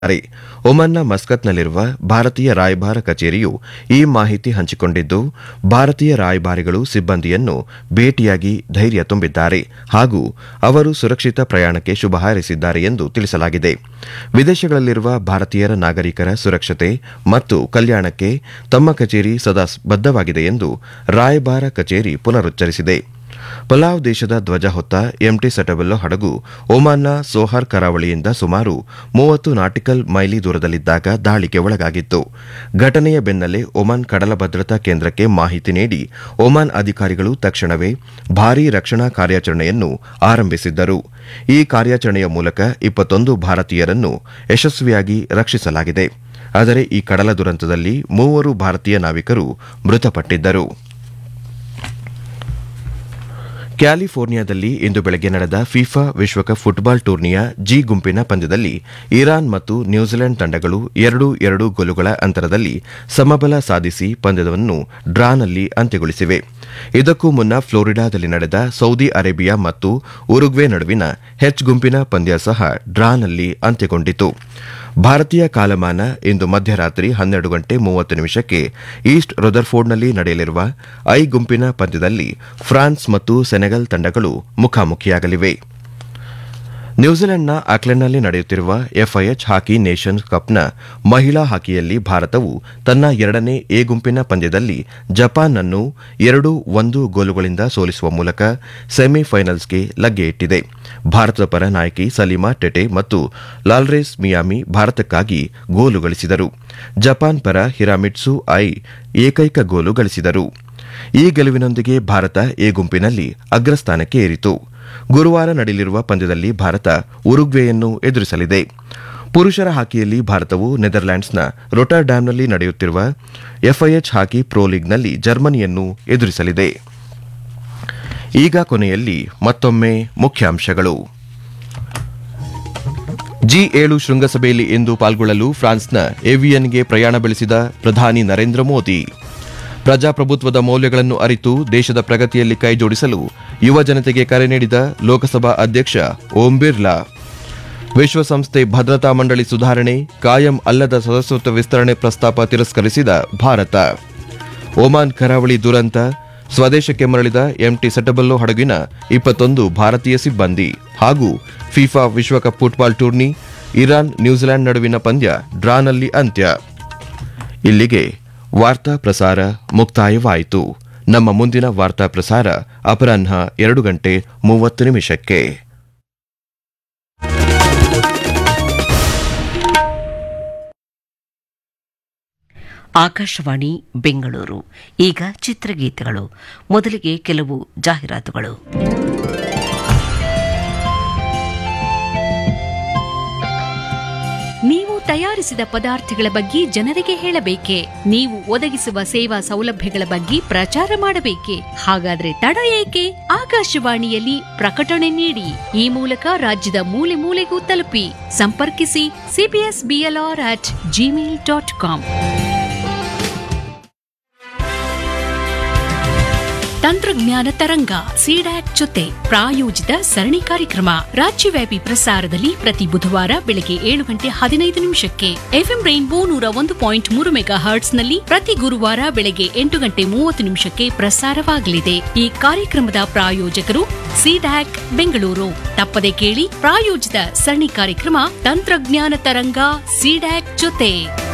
ರೆ. ಒಮನ್ನ ಮಸ್ಕತ್ನಲ್ಲಿರುವ ಭಾರತೀಯ ರಾಯಭಾರ ಕಚೇರಿಯು ಈ ಮಾಹಿತಿ ಹಂಚಿಕೊಂಡಿದ್ದು ಭಾರತೀಯ ರಾಯಭಾರಿಗಳು ಸಿಬ್ಬಂದಿಯನ್ನು ಭೇಟಿಯಾಗಿ ಧೈರ್ಯ ತುಂಬಿದ್ದಾರೆ ಹಾಗೂ ಅವರು ಸುರಕ್ಷಿತ ಪ್ರಯಾಣಕ್ಕೆ ಶುಭ ಹಾರೈಸಿದ್ದಾರೆ ಎಂದು ತಿಳಿಸಲಾಗಿದೆ ವಿದೇಶಗಳಲ್ಲಿರುವ ಭಾರತೀಯರ ನಾಗರಿಕರ ಸುರಕ್ಷತೆ ಮತ್ತು ಕಲ್ಯಾಣಕ್ಕೆ ತಮ್ಮ ಕಚೇರಿ ಸದಾ ಬದ್ಧವಾಗಿದೆ ಎಂದು ರಾಯಭಾರ ಕಚೇರಿ ಪುನರುಚ್ಚರಿಸಿದೆ ಪಲಾವ್ ದೇಶದ ಧ್ವಜ ಹೊತ್ತ ಎಂಟಿ ಸೆಟಬೆಲ್ಲೋ ಹಡಗು ಒಮಾನ್ನ ಸೋಹಾರ್ ಕರಾವಳಿಯಿಂದ ಸುಮಾರು ಮೂವತ್ತು ನಾಟಿಕಲ್ ಮೈಲಿ ದೂರದಲ್ಲಿದ್ದಾಗ ದಾಳಿಗೆ ಒಳಗಾಗಿತ್ತು ಘಟನೆಯ ಬೆನ್ನಲ್ಲೇ ಒಮಾನ್ ಕಡಲ ಭದ್ರತಾ ಕೇಂದ್ರಕ್ಕೆ ಮಾಹಿತಿ ನೀಡಿ ಒಮಾನ್ ಅಧಿಕಾರಿಗಳು ತಕ್ಷಣವೇ ಭಾರೀ ರಕ್ಷಣಾ ಕಾರ್ಯಾಚರಣೆಯನ್ನು ಆರಂಭಿಸಿದ್ದರು ಈ ಕಾರ್ಯಾಚರಣೆಯ ಮೂಲಕ ಇಪ್ಪತ್ತೊಂದು ಭಾರತೀಯರನ್ನು ಯಶಸ್ವಿಯಾಗಿ ರಕ್ಷಿಸಲಾಗಿದೆ ಆದರೆ ಈ ಕಡಲ ದುರಂತದಲ್ಲಿ ಮೂವರು ಭಾರತೀಯ ನಾವಿಕರು ಮೃತಪಟ್ಟಿದ್ದರು ಕ್ಯಾಲಿಫೋರ್ನಿಯಾದಲ್ಲಿ ಇಂದು ಬೆಳಗ್ಗೆ ನಡೆದ ಫಿಫಾ ವಿಶ್ವಕಪ್ ಫುಟ್ಬಾಲ್ ಟೂರ್ನಿಯ ಜಿ ಗುಂಪಿನ ಪಂದ್ಯದಲ್ಲಿ ಇರಾನ್ ಮತ್ತು ನ್ಯೂಜಿಲೆಂಡ್ ತಂಡಗಳು ಎರಡು ಎರಡು ಗೋಲುಗಳ ಅಂತರದಲ್ಲಿ ಸಮಬಲ ಸಾಧಿಸಿ ಪಂದ್ಯವನ್ನು ಡ್ರಾನಲ್ಲಿ ಅಂತ್ಯಗೊಳಿಸಿವೆ ಇದಕ್ಕೂ ಮುನ್ನ ಫ್ಲೋರಿಡಾದಲ್ಲಿ ನಡೆದ ಸೌದಿ ಅರೇಬಿಯಾ ಮತ್ತು ಉರುಗ್ವೆ ನಡುವಿನ ಹೆಚ್ ಗುಂಪಿನ ಪಂದ್ಯ ಸಹ ಡ್ರಾನಲ್ಲಿ ಅಂತ್ಯಗೊಂಡಿತು ಭಾರತೀಯ ಕಾಲಮಾನ ಇಂದು ಮಧ್ಯರಾತ್ರಿ ಹನ್ನೆರಡು ಗಂಟೆ ಮೂವತ್ತು ನಿಮಿಷಕ್ಕೆ ಈಸ್ಟ್ ರೊದರ್ಫೋರ್ಡ್ನಲ್ಲಿ ನಡೆಯಲಿರುವ ಐ ಗುಂಪಿನ ಪಂದ್ಯದಲ್ಲಿ ಫ್ರಾನ್ಸ್ ಮತ್ತು ಸೆನೆಗಲ್ ತಂಡಗಳು ಮುಖಾಮುಖಿಯಾಗಲಿವೆ ನ್ಯೂಜಿಲೆಂಡ್ನ ಆಕ್ಲೆಂಡ್ನಲ್ಲಿ ನಡೆಯುತ್ತಿರುವ ಎಫ್ಐಎಚ್ ಹಾಕಿ ನೇಷನ್ಸ್ ಕಪ್ನ ಮಹಿಳಾ ಹಾಕಿಯಲ್ಲಿ ಭಾರತವು ತನ್ನ ಎರಡನೇ ಎ ಗುಂಪಿನ ಪಂದ್ಯದಲ್ಲಿ ಜಪಾನ್ ಅನ್ನು ಎರಡು ಒಂದು ಗೋಲುಗಳಿಂದ ಸೋಲಿಸುವ ಮೂಲಕ ಸೆಮಿಫೈನಲ್ಸ್ಗೆ ಲಗ್ಗೆ ಇಟ್ಟಿದೆ ಭಾರತದ ಪರ ನಾಯಕಿ ಸಲೀಮಾ ಟೆಟೆ ಮತ್ತು ಲಾಲ್ರೇಸ್ ಮಿಯಾಮಿ ಭಾರತಕ್ಕಾಗಿ ಗೋಲು ಗಳಿಸಿದರು ಜಪಾನ್ ಪರ ಹಿರಾಮಿಟ್ಸು ಐ ಏಕೈಕ ಗೋಲು ಗಳಿಸಿದರು ಈ ಗೆಲುವಿನೊಂದಿಗೆ ಭಾರತ ಎ ಗುಂಪಿನಲ್ಲಿ ಅಗ್ರಸ್ಥಾನಕ್ಕೆ ಏರಿತು ಗುರುವಾರ ನಡೆಯಲಿರುವ ಪಂದ್ಯದಲ್ಲಿ ಭಾರತ ಉರುಗ್ವೆಯನ್ನು ಎದುರಿಸಲಿದೆ ಪುರುಷರ ಹಾಕಿಯಲ್ಲಿ ಭಾರತವು ನೆದರ್ಲ್ಯಾಂಡ್ಸ್ನ ರೊಟರ್ಡ್ಯಾಮ್ನಲ್ಲಿ ನಡೆಯುತ್ತಿರುವ ಎಫ್ಐಎಚ್ ಹಾಕಿ ಪ್ರೊ ಲೀಗ್ನಲ್ಲಿ ಜರ್ಮನಿಯನ್ನು ಎದುರಿಸಲಿದೆ ಈಗ ಕೊನೆಯಲ್ಲಿ ಮತ್ತೊಮ್ಮೆ ಮುಖ್ಯಾಂಶಗಳು ಜಿ ಏಳು ಶೃಂಗಸಭೆಯಲ್ಲಿ ಇಂದು ಪಾಲ್ಗೊಳ್ಳಲು ಫ್ರಾನ್ಸ್ನ ಏವಿಯನ್ಗೆ ಪ್ರಯಾಣ ಬೆಳೆಸಿದ ಪ್ರಧಾನಿ ನರೇಂದ್ರ ಮೋದಿ ಪ್ರಜಾಪ್ರಭುತ್ವದ ಮೌಲ್ಯಗಳನ್ನು ಅರಿತು ದೇಶದ ಪ್ರಗತಿಯಲ್ಲಿ ಕೈಜೋಡಿಸಲು ಯುವ ಜನತೆಗೆ ಕರೆ ನೀಡಿದ ಲೋಕಸಭಾ ಅಧ್ಯಕ್ಷ ಓಂ ಬಿರ್ಲಾ ವಿಶ್ವಸಂಸ್ಥೆ ಭದ್ರತಾ ಮಂಡಳಿ ಸುಧಾರಣೆ ಕಾಯಂ ಅಲ್ಲದ ಸದಸ್ಯತ್ವ ವಿಸ್ತರಣೆ ಪ್ರಸ್ತಾಪ ತಿರಸ್ಕರಿಸಿದ ಭಾರತ ಒಮಾನ್ ಕರಾವಳಿ ದುರಂತ ಸ್ವದೇಶಕ್ಕೆ ಮರಳಿದ ಎಂಟಿ ಸೆಟಬಲ್ಲೋ ಹಡಗಿನ ಇಪ್ಪತ್ತೊಂದು ಭಾರತೀಯ ಸಿಬ್ಬಂದಿ ಹಾಗೂ ಫಿಫಾ ವಿಶ್ವಕಪ್ ಫುಟ್ಬಾಲ್ ಟೂರ್ನಿ ಇರಾನ್ ನ್ಯೂಜಿಲೆಂಡ್ ನಡುವಿನ ಪಂದ್ಯ ಡ್ರಾನಲ್ಲಿ ಅಂತ್ಯ ಇಲ್ಲಿಗೆ ವಾರ್ತಾ ಪ್ರಸಾರ ಮುಕ್ತಾಯವಾಯಿತು ನಮ್ಮ ಮುಂದಿನ ವಾರ್ತಾ ಪ್ರಸಾರ ಅಪರಾಹ್ನ ಎರಡು ಗಂಟೆ ಮೂವತ್ತು ನಿಮಿಷಕ್ಕೆ ಆಕಾಶವಾಣಿ ಬೆಂಗಳೂರು ಈಗ ಚಿತ್ರಗೀತೆಗಳು ಮೊದಲಿಗೆ ಕೆಲವು ಜಾಹೀರಾತುಗಳು ನೀವು ತಯಾರಿಸಿದ ಪದಾರ್ಥಗಳ ಬಗ್ಗೆ ಜನರಿಗೆ ಹೇಳಬೇಕೆ ನೀವು ಒದಗಿಸುವ ಸೇವಾ ಸೌಲಭ್ಯಗಳ ಬಗ್ಗೆ ಪ್ರಚಾರ ಮಾಡಬೇಕೆ ಹಾಗಾದ್ರೆ ತಡ ಏಕೆ ಆಕಾಶವಾಣಿಯಲ್ಲಿ ಪ್ರಕಟಣೆ ನೀಡಿ ಈ ಮೂಲಕ ರಾಜ್ಯದ ಮೂಲೆ ಮೂಲೆಗೂ ತಲುಪಿ ಸಂಪರ್ಕಿಸಿ CBS BLR at Gmail dot com ತಂತ್ರಜ್ಞಾನ ತರಂಗ ಸಿಡ್ಯಾಕ್ ಜೊತೆ ಪ್ರಾಯೋಜಿತ ಸರಣಿ ಕಾರ್ಯಕ್ರಮ ರಾಜ್ಯವ್ಯಾಪಿ ಪ್ರಸಾರದಲ್ಲಿ ಪ್ರತಿ ಬುಧವಾರ ಬೆಳಗ್ಗೆ ಏಳು ಗಂಟೆ ಹದಿನೈದು ನಿಮಿಷಕ್ಕೆ ಎಫ್ಎಂ ರೈನ್ಬೋ ನೂರ ಒಂದು ಪಾಯಿಂಟ್ ಮೂರು ಮೆಗಾ ಹರ್ಟ್ಸ್ ನಲ್ಲಿ ಪ್ರತಿ ಗುರುವಾರ ಬೆಳಗ್ಗೆ ಎಂಟು ಗಂಟೆ ಮೂವತ್ತು ನಿಮಿಷಕ್ಕೆ ಪ್ರಸಾರವಾಗಲಿದೆ ಈ ಕಾರ್ಯಕ್ರಮದ ಪ್ರಾಯೋಜಕರು ಸಿಡ್ಯಾಕ್ ಬೆಂಗಳೂರು ತಪ್ಪದೆ ಕೇಳಿ ಪ್ರಾಯೋಜಿತ ಸರಣಿ ಕಾರ್ಯಕ್ರಮ ತಂತ್ರಜ್ಞಾನ ತರಂಗ ಸಿಡ್ಯಾಕ್ ಜೊತೆ